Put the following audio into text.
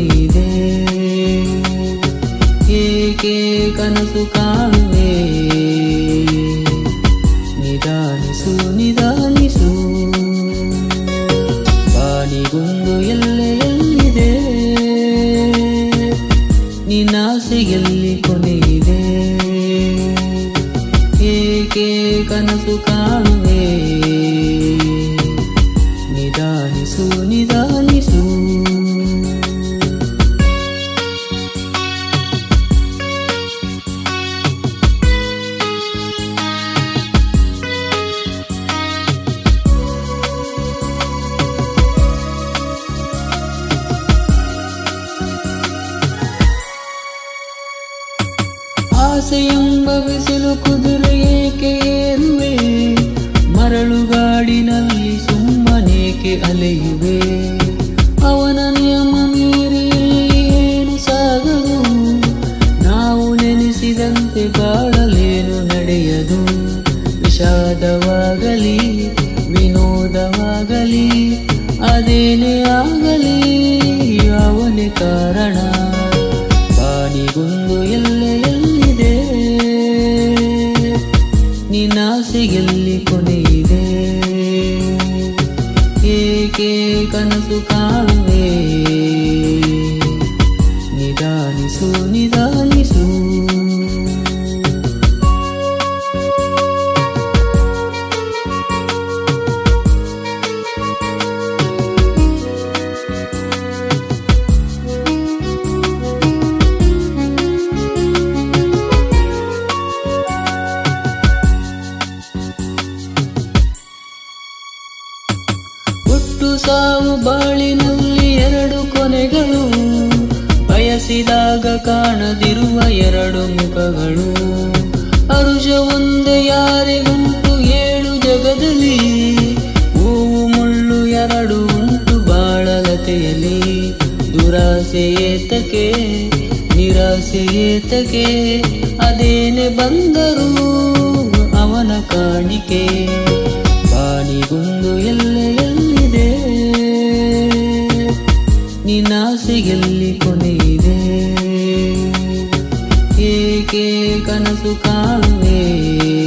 ಇದೆ ಏಕೆ ಕನಸು ಕಾಣುವೆ ನಿಧಾನಿಸು ನಿಧಾನಿಸು ಬಾನಿಗೊಂದು ಎಲ್ಲೆಯಲ್ಲಿದೆ ನಿನ್ನಾಸೆಯಲ್ಲಿ ಕೊನೆಯಿದೆ ಏಕೆ ಕನಸು ಕಾಣುವೆ ನಿಧಾನಿಸು ನಿಧಾನಿಸು ಆಸೆಯೆಂಬ ಬಿಸಿಲು ಕುದುರೆ ಏಕೆ ಏರುವೆ ಮರಳುಗಾಡಿನಲ್ಲಿ ಸುಮ್ಮನೇಕೆ ಅಲೆಯುವೆ ಅವನ ನಿಯಮ ಮೀರಿ ಇಲ್ಲಿ ಏನು ಸಾಗದು ನಾವು ನೆನೆಸಿದಂತೆ ಬಾಳಲೇನು ನಡೆಯದು ವಿಷಾದವಾಗಲಿ ವಿನೋದವಾಗಲಿ ಅದೇನೇ ಆಗಲಿ ಅವನೇ ಕಾರಣ ಬಾನಿಗೊಂದು ಎಲ್ಲೆಯಲ್ಲಿದೆ ನಿನ್ನಾಸೆಯಲ್ಲಿ ಕೊನೆಯಿದೆ ಏಕೆ ಕನಸು ಕಾಣುವೆ ನಿಧಾನಿಸು ನಿಧಾನಿಸು ಹುಟ್ಟು ಸಾವು ಬಾಳಿನಲ್ಲಿ ಎರಡು ಕೊನೆಗಳು ಬಯಸಿದಾಗ ಕಾಣದಿರುವ ಎರಡು ಮುಖಗಳು ಅರುಷ ಒಂದೇ ಯಾರಿಗುಂಟು ಏಳು ಜಗದಲ್ಲಿ ಹೂವು ಮುಳ್ಳು ಎರಡು ಉಂಟು ಬಾಳಲತೆಯಲ್ಲಿ ದುರಾಸೆ ಏತಕ್ಕೆ ನಿರಾಸೆ ಏತಕ್ಕೆ ಅದೇನೆ ಬಂದರೂ ಅವನ ಕಾಣಿಕೆ ಬಾನಿಗೊಂದು ಎಲ್ಲೆಯಲ್ಲಿದೆ ನಿನ್ನಾಸೆಯಲ್ಲಿ ಕೊನೆಯಿದೆ ಏಕೆ ಕನಸು ಕಾಣುವೆ